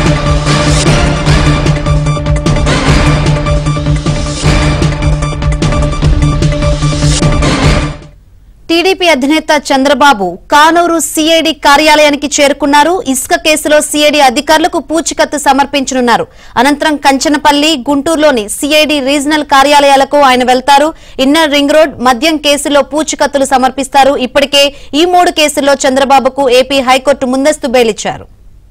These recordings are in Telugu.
టీడీపీ అధినేత చంద్రబాబు కానూరు సిఐడి కార్యాలయానికి చేరుకున్నారు ఇసుక కేసులో సిఐడి అధికారులకు పూచికత్తు సమర్పించనున్నారు అనంతరం కంచనపల్లి గుంటూరులోని సిఐడి రీజనల్ కార్యాలయాలకు ఆయన వెళ్తారు ఇన్నర్ రింగ్ రోడ్ మద్యం కేసులో పూచికత్తులు సమర్పిస్తారు ఇప్పటికే ఈ మూడు కేసుల్లో చంద్రబాబుకు ఏపీ హైకోర్టు ముందస్తు బెయిల్ ఇచ్చారు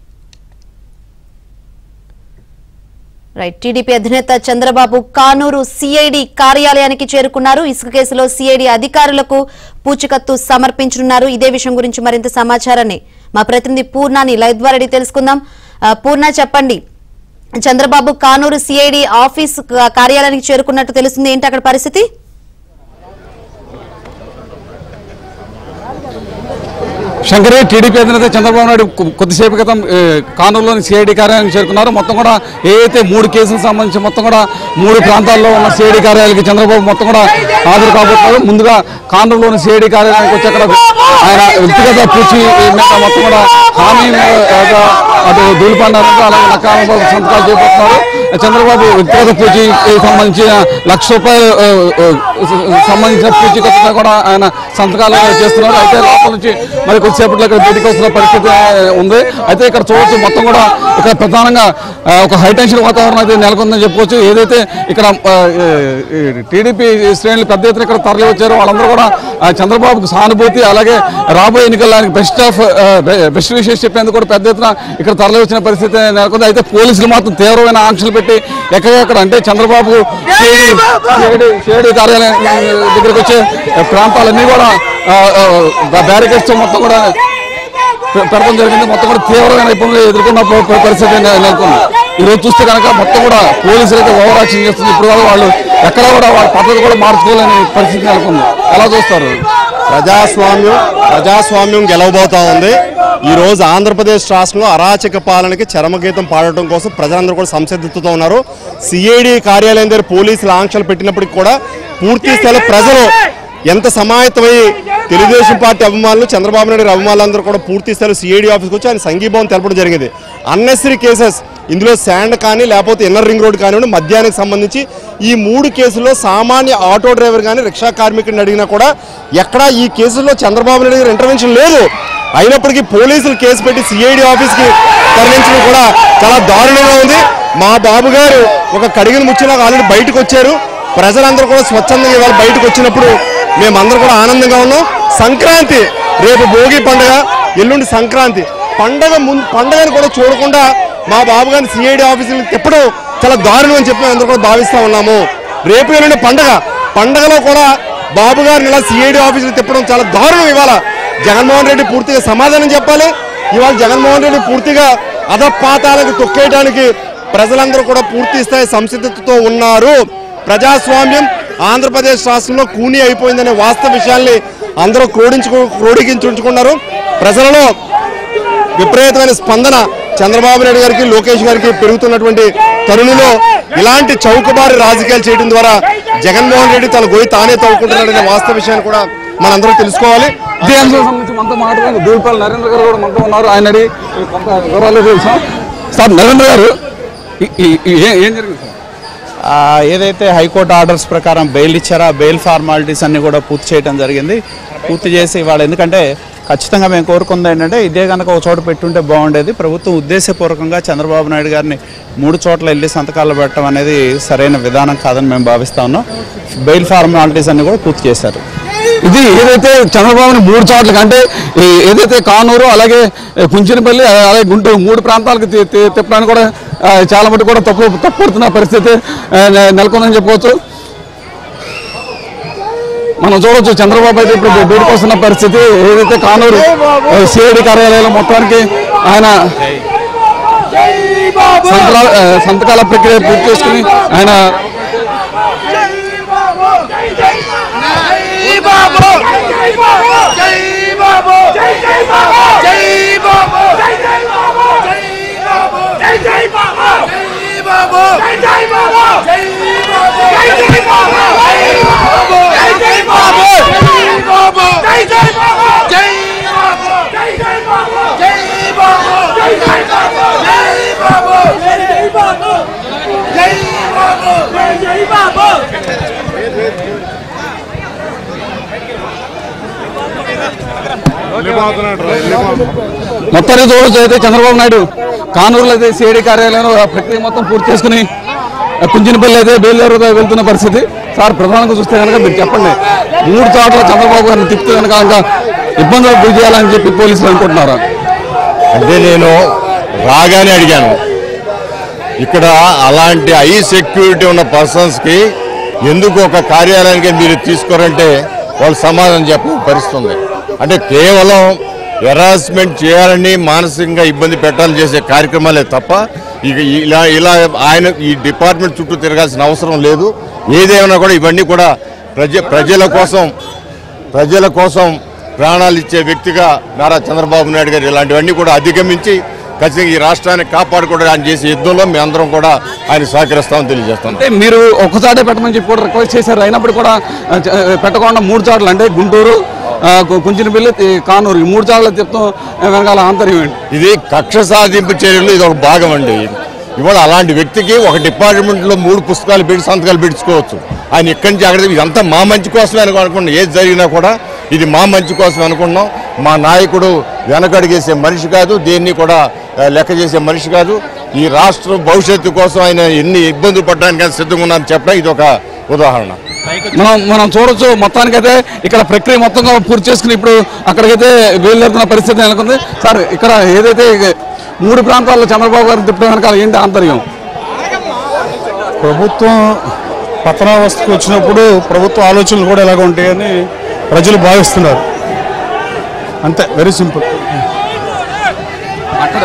రైట్ టీడీపీ అధినేత చంద్రబాబు కానూరు సిఐడి కార్యాలయానికి చేరుకున్నారు ఇసుక కేసులో సిఐడి అధికారులకు పూచికత్తు సమర్పించనున్నారు ఇదే విషయం గురించి మరింత సమాచారాన్ని మా ప్రతినిధి పూర్ణాని లైవ్ ద్వారా అడిగి తెలుసుకుందాం ఆ, పూర్ణ చెప్పండి చంద్రబాబు కానూరు సిఐడి ఆఫీస్ క- కార్యాలయానికి చేరుకున్నట్టు తెలుస్తుంది ఏంటి అక్కడ పరిస్థితి శంకరే టీడీపీ అధినేత చంద్రబాబు నాయుడు కొ- కొద్దిసేపు క్రితం ఏ, కానూరులోని సిఐడి కార్యాలయానికి చేరుకున్నారు మొత్తం కూడా ఏదైతే మూడు కేసులకు సంబంధించి మొత్తం కూడా మూడు ప్రాంతాల్లో ఉన్న సిఐడి కార్యాలయానికి చంద్రబాబు మొత్తం కూడా హాజరు కాబోతున్నారు ముందుగా కానూరులోని సిఐడి కార్యాలయానికి వచ్చి అక్కడ ఆయన వ్యక్తిగత పూచి మీద మొత్తం కూడా హామీ మీద అటు దూలిపండారంటే అలాగే నక్కాలబాబు సంతకాలు చేపడుతున్నారు చంద్రబాబు వ్యక్తిగత పూచికి సంబంధించిన లక్ష రూపాయలు ఆ, ఆ, సంబంధించిన పూచికత్తుగా కూడా ఆయన సంతకాలు చేస్తున్నారు అయితే లోపల నుంచి మరి కొద్దిసేపట్లో ఇక్కడ బయటికి వస్తున్న పరిస్థితి ఉంది అయితే ఇక్కడ చూడొచ్చు మొత్తం కూడా ఇక్కడ ప్రధానంగా ఆ, ఒక హైటెన్షన్ వాతావరణం అయితే నెలకొందని చెప్పుకోవచ్చు ఏదైతే ఇక్కడ టీడీపీ శ్రేణులు పెద్ద ఎత్తున ఇక్కడ తరలి వచ్చారో వాళ్ళందరూ కూడా ఆ, చంద్రబాబుకు సానుభూతి అలాగే రాబోయే ఎన్నికల్లో ఆయనకు బెస్ట్ ఆఫ్ బెస్ట్ విషయస్ చెప్పేందుకు కూడా పెద్ద ఎత్తున ఇక్కడ తరలి వచ్చిన పరిస్థితి నెలకొంది అయితే పోలీసులు మాత్రం తీవ్రమైన ఆంక్షలు పెట్టి ఎక్కడెక్కడ అంటే చంద్రబాబు షేడి కార్యాలయం దగ్గరికి వచ్చే ప్రాంతాలన్నీ కూడా బ్యారికేడ్స్ మొత్తం కూడా పె- పెడతాం జరిగింది మొత్తం కూడా తీవ్రమైన ఇబ్బందులు ఎదుర్కొన్న ప- ప- పరిస్థితి నె- నెలకొంది ఈ రోజు చూస్తే కనుక మొత్తం కూడా పోలీసులు అయితే ఓవర్ యాక్షన్ చేస్తుంది ఇప్పుడు కూడా వాళ్ళు ఎక్కడ కూడా వాళ్ళ పద్ధతి కూడా మార్చుకోలేని పరిస్థితి నెలకొంది ఎలా చూస్తారు ప్రజాస్వామ్యం ప్రజాస్వామ్యం గెలవబోతా ఉంది ఈ రోజు ఆంధ్రప్రదేశ్ రాష్ట్రంలో అరాచక పాలనకి చరమగీతం పాడటం కోసం ప్రజలందరూ కూడా సంసిద్ధతతో ఉన్నారు సిఐడి కార్యాలయం దగ్గర పోలీసులు ఆంక్షలు పెట్టినప్పటికీ కూడా పూర్తి స్థాయిలో ప్రజలు ఎంత సమాయత్తమై తెలుగుదేశం పార్టీ అభిమానులు చంద్రబాబు నాయుడు గారి అభిమానులందరూ కూడా పూర్తి స్థాయిలో సిఐడి ఆఫీస్కి వచ్చి ఆయన సంఘీభావం తెలపడం జరిగింది అన్నెసరీ కేసెస్ ఇందులో శాండ్ కానీ లేకపోతే ఇన్నర్ రింగ్ రోడ్ కానివ్వండి మద్యానికి సంబంధించి ఈ మూడు కేసుల్లో సామాన్య ఆటో డ్రైవర్ కానీ రిక్షా కార్మికుడిని అడిగినా కూడా ఎక్కడా ఈ కేసుల్లో చంద్రబాబు నాయుడు గారి ఇంటర్వెన్షన్ లేదు అయినప్పటికీ పోలీసులు కేసు పెట్టి సిఐడి ఆఫీస్కి తరలించడం కూడా చాలా దారుణంగా ఉంది మా బాబు గారు ఒక కడిగిన ముచ్చిలాగా ఆల్రెడీ బయటకు వచ్చారు ప్రజలందరూ కూడా స్వచ్ఛందంగా ఇవాళ బయటకు వచ్చినప్పుడు మేమందరూ కూడా ఆనందంగా ఉన్నాం సంక్రాంతి రేపు భోగి పండుగ ఎల్లుండి సంక్రాంతి పండగ ముందు పండగని కూడా చూడకుండా మా బాబు గారిని సిఐడి ఆఫీసులకు తిప్పడం చాలా దారుణం అని చెప్పి మేము అందరూ కూడా భావిస్తా ఉన్నాము రేపు ఎల్లుండి పండగ పండగలో కూడా బాబు గారిని ఇలా సిఐడి ఆఫీసులకు తిప్పడం చాలా దారుణం ఇవాళ జగన్మోహన్ రెడ్డి పూర్తిగా సమాధానం చెప్పాలి ఇవాళ జగన్మోహన్ రెడ్డి పూర్తిగా అధపాతాలకు తొక్కేయడానికి ప్రజలందరూ కూడా పూర్తి స్థాయి సంసిద్ధతతో ఉన్నారు ప్రజాస్వామ్యం ఆంధ్రప్రదేశ్ రాష్ట్రంలో కూని అయిపోయిందనే వాస్తవ విషయాల్ని అందరూ క్రోడించుకు క్రోడీకించుకున్నారు ప్రజలలో విపరీతమైన స్పందన చంద్రబాబు నాయుడు గారికి లోకేష్ గారికి పెరుగుతున్నటువంటి తరుణంలో ఇలాంటి చౌకబారి రాజకీయాలు చేయడం ద్వారా జగన్మోహన్ రెడ్డి తన గొయ్యి తానే తవ్వుకుంటున్నాడనే వాస్తవ విషయాన్ని కూడా మనందరం తెలుసుకోవాలి ఇదే అంశం సంబంధించి మనతో మాట్లాడారు దూల్పల్లి నరేంద్ర గారు కూడా మనతో ఉన్నారు ఆయన అడిగి కొంత వివరాలు తెలుసా సార్ నరేంద్ర గారు ఈ- ఈ- ఈ- ఏ- ఏం జరిగింది సార్ ఆ, ఏదైతే హైకోర్టు ఆర్డర్స్ ప్రకారం బెయిల్ ఇచ్చారో ఆ బెయిల్ ఫార్మాలిటీస్ అన్ని కూడా పూర్తి చేయడం జరిగింది పూర్తి చేసి ఇవాళ ఎందుకంటే ఖచ్చితంగా మేము కోరుకుంది ఏంటంటే ఇదే కనుక ఒక చోట పెట్టుంటే బాగుండేది ప్రభుత్వం ఉద్దేశపూర్వకంగా చంద్రబాబు నాయుడు గారిని మూడు చోట్ల వెళ్ళి సంతకాలు పెట్టడం అనేది సరైన విధానం కాదని మేము భావిస్తా ఉన్నాం బెయిల్ ఫార్మాలిటీస్ అన్ని కూడా పూర్తి చేశారు ఇది ఏదైతే చంద్రబాబుని మూడు చోట్లకి అంటే ఈ ఏదైతే కానూరు అలాగే కుంచినపల్లి అలాగే గుంటూరు మూడు ప్రాంతాలకు తి- తి- తిప్పడానికి కూడా ఆ, చాలా మటుకు కూడా తప్పు తప్పుడుతున్న పరిస్థితి ఆ, నె- నెలకొందని చెప్పుకోవచ్చు మనం చూడొచ్చు చంద్రబాబు అయితే ఇప్పుడు బయటకు వస్తున్న పరిస్థితి ఏదైతే కానూరు సిఐడి కార్యాలయంలో మొత్తానికి ఆయన సంతకాల ఆ, సంతకాల ప్రక్రియ పూర్తి చేసుకుని ఆయన జై బాబు మొత్తానికి చూడొచ్చు అయితే చంద్రబాబు నాయుడు కానూరులో అయితే సిఐడి కార్యాలయంలో ఆ ప్రక్రియ మొత్తం పూర్తి చేసుకుని ఆ కుంజినపల్లి అయితే బేలూరు వెళ్తున్న పరిస్థితి సార్ ప్రధానంగా చూస్తే కనుక మీరు చెప్పండి మూడు చోట్ల చంద్రబాబు గారిని తిప్పితే కనుక ఇంకా ఇబ్బందులకు గురి చేయాలని చెప్పి పోలీసులు అనుకుంటున్నారు అంటే నేను రాగానే అడిగాను ఇక్కడ అలాంటి హై సెక్యూరిటీ ఉన్న పర్సన్స్కి ఎందుకు ఒక కార్యాలయానికి మీరు తీసుకోరంటే వాళ్ళు సమాధానం చెప్ప పరిస్థితుంది అంటే కేవలం హెరాస్మెంట్ చేయాలని మానసికంగా ఇబ్బంది పెట్టాలని చేసే కార్యక్రమాలే తప్ప ఇక ఇలా ఇలా ఆయన ఈ డిపార్ట్మెంట్ చుట్టూ తిరగాల్సిన అవసరం లేదు ఏదేమైనా కూడా ఇవన్నీ కూడా ప్రజ ప్రజల కోసం ప్రజల కోసం ప్రాణాలు ఇచ్చే వ్యక్తిగా నారా చంద్రబాబు నాయుడు గారు ఇలాంటివన్నీ కూడా అధిగమించి ఖచ్చితంగా ఈ రాష్ట్రాన్ని కాపాడుకోవడానికి ఆయన చేసే యుద్ధంలో మీ అందరం కూడా ఆయన సహకరిస్తామని తెలియజేస్తాం అంటే మీరు ఒక్కసారే పెట్టమని చెప్పి కూడా రిక్వెస్ట్ చేశారు అయినప్పుడు కూడా ఆ, చ- పెట్టకుండా మూడు చోట్ల అంటే గుంటూరు ఆ, కు- కుంచినపల్లి తి- కానూరు ఈ మూడు చోట్ల తిప్పడం వెనకాల ఆంతర్యం ఏంటి ఇది కక్ష సాధింపు చర్యలు ఇది ఒక భాగం అండి ఇవాళ అలాంటి వ్యక్తికి ఒక డిపార్ట్మెంట్లో మూడు పుస్తకాలు పెట్టి సంతకాలు పెట్టించుకోవచ్చు ఆయన ఇక్కడి నుంచి అక్కడ ఇదంతా మా మంచి కోసమే అనుకో అనుకున్నాం ఏది జరిగినా కూడా ఇది మా మంచి కోసం అనుకున్నాం మా నాయకుడు వెనకడిగేసే మనిషి కాదు దేన్ని కూడా ఆ, లెక్క చేసే మనిషి కాదు ఈ రాష్ట్ర భవిష్యత్తు కోసం ఆయన ఎన్ని ఇబ్బందులు పడడానికి సిద్ధంగా ఉన్నారని చెప్పడం ఇది ఒక ఉదాహరణ మనం మనం చూడొచ్చు మొత్తానికైతే ఇక్కడ ప్రక్రియ మొత్తంగా పూర్తి చేసుకుని ఇప్పుడు అక్కడికైతే బయలుదేరుతున్న పరిస్థితి నెలకొంది సార్ ఇక్కడ ఏదైతే మూడు ప్రాంతాల్లో చంద్రబాబు గారిని తిప్పడం వెనకాల ఏంటి ఆంతర్యం ప్రభుత్వం పతనావస్థకు వచ్చినప్పుడు ప్రభుత్వ ఆలోచనలు కూడా ఎలాగ ఉంటాయని ప్రజలు భావిస్తున్నారు అంతే వెరీ సింపుల్ అక్కడ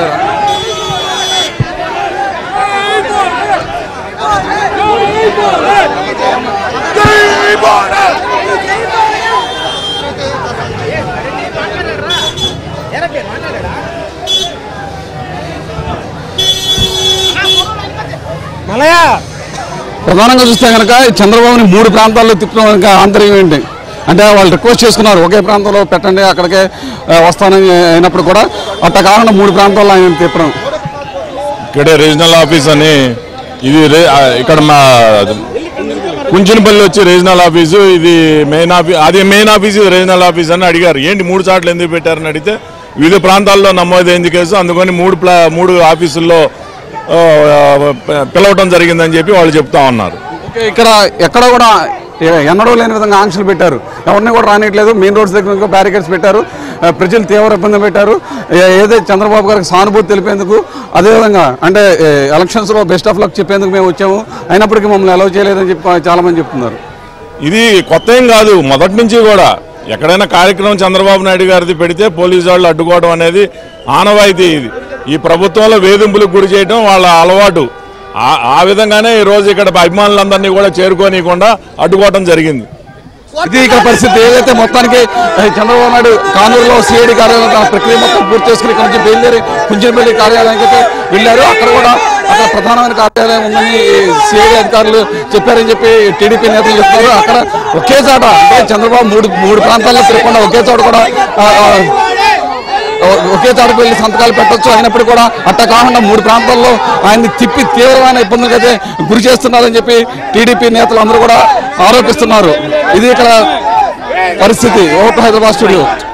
ప్రధానంగా చూస్తే కనుక చంద్రబాబుని మూడు ప్రాంతాల్లో తిప్పడం వెనక ఆంతర్యం ఏంటి అంటే వాళ్ళు రిక్వెస్ట్ చేసుకున్నారు ఒకే ప్రాంతంలో పెట్టండి అక్కడికే ఆ, వస్తానని అయినప్పుడు కూడా అట్ట కాకుండా మూడు ప్రాంతాల్లో ఆయన తిప్పడం ఇక్కడే రీజనల్ ఆఫీస్ అని ఇది రే- ఆ, ఇక్కడ మా కుంచనపల్లి వచ్చి రీజనల్ ఆఫీసు ఇది మెయిన్ ఆఫీస్ అది మెయిన్ ఆఫీస్ ఇది రీజనల్ ఆఫీస్ అని అడిగారు ఏంటి మూడు చాట్లు ఎందుకు పెట్టారని అడిగితే వివిధ ప్రాంతాల్లో నమోదైంది కేసు అందుకని మూడు ప్లా మూడు ఆఫీసుల్లో ఆ, ప- పిలవటం జరిగిందని చెప్పి వాళ్ళు చెప్తా ఉన్నారు ఓకే, ఇక్కడ ఎక్కడ కూడా ఎ- ఎన్నడూ లేని విధంగా ఆంక్షలు పెట్టారు ఎవరిని కూడా రానియట్లేదు మెయిన్ రోడ్స్ దగ్గర ఇంకా బ్యారికేడ్స్ పెట్టారు ఆ, ప్రజలు తీవ్ర ఇబ్బంది పెట్టారు ఏ- ఏదైతే చంద్రబాబు గారికి సానుభూతి తెలిపేందుకు అదేవిధంగా అంటే ఏ, ఎలక్షన్స్లో బెస్ట్ ఆఫ్ లక్ చెప్పేందుకు మేము వచ్చాము అయినప్పటికీ మమ్మల్ని అలౌ చేయలేదని చెప్పి చాలా మంది చెప్తున్నారు ఇది కొత్త ఏం కాదు మొదటి నుంచి కూడా ఎక్కడైనా కార్యక్రమం చంద్రబాబు నాయుడు గారిది పెడితే పోలీసు వాళ్ళు అడ్డుకోవడం అనేది ఆనవాయితీ ఇది ఈ ప్రభుత్వంలో వేధింపులకు గురి చేయడం వాళ్ళ అలవాటు ఆ- ఆ విధంగానే ఈ రోజు ఇక్కడ అభిమానులందరినీ కూడా చేరుకోనీయకుండా అడ్డుకోవడం జరిగింది ఇది ఇక్కడ పరిస్థితి ఏదైతే మొత్తానికి ఏ, చంద్రబాబు నాయుడు కానూరులో సిఐడి కార్యాలయం తన ప్రక్రియ మొత్తం పూర్తి చేసుకుని ఇక్కడ నుంచి బయలుదేరి కుంచెంపల్లి కార్యాలయానికి అయితే వెళ్ళారు అక్కడ కూడా అక్కడ ప్రధానమైన కార్యాలయం ఉందని సిఐడి అధికారులు చెప్పారని చెప్పి టీడీపీ నేతలు చెప్తున్నారు అక్కడ ఒకే చోట అంటే చంద్రబాబు మూడు మూడు ప్రాంతాల్లో తిరగకుండా ఒకే చోట కూడా ఆ, ఆ, ఒకే చోటకు వెళ్ళి సంతకాలు పెట్టొచ్చు అయినప్పుడు కూడా అట్ట కాకుండా మూడు ప్రాంతాల్లో ఆయన్ని తిప్పి తీవ్రమైన ఇబ్బందులకు అయితే గురి చేస్తున్నారని చెప్పి టీడీపీ నేతలు అందరూ కూడా ఆరోపిస్తున్నారు ఇది ఇక్కడ పరిస్థితి ఓటు హైదరాబాద్ స్టూడియో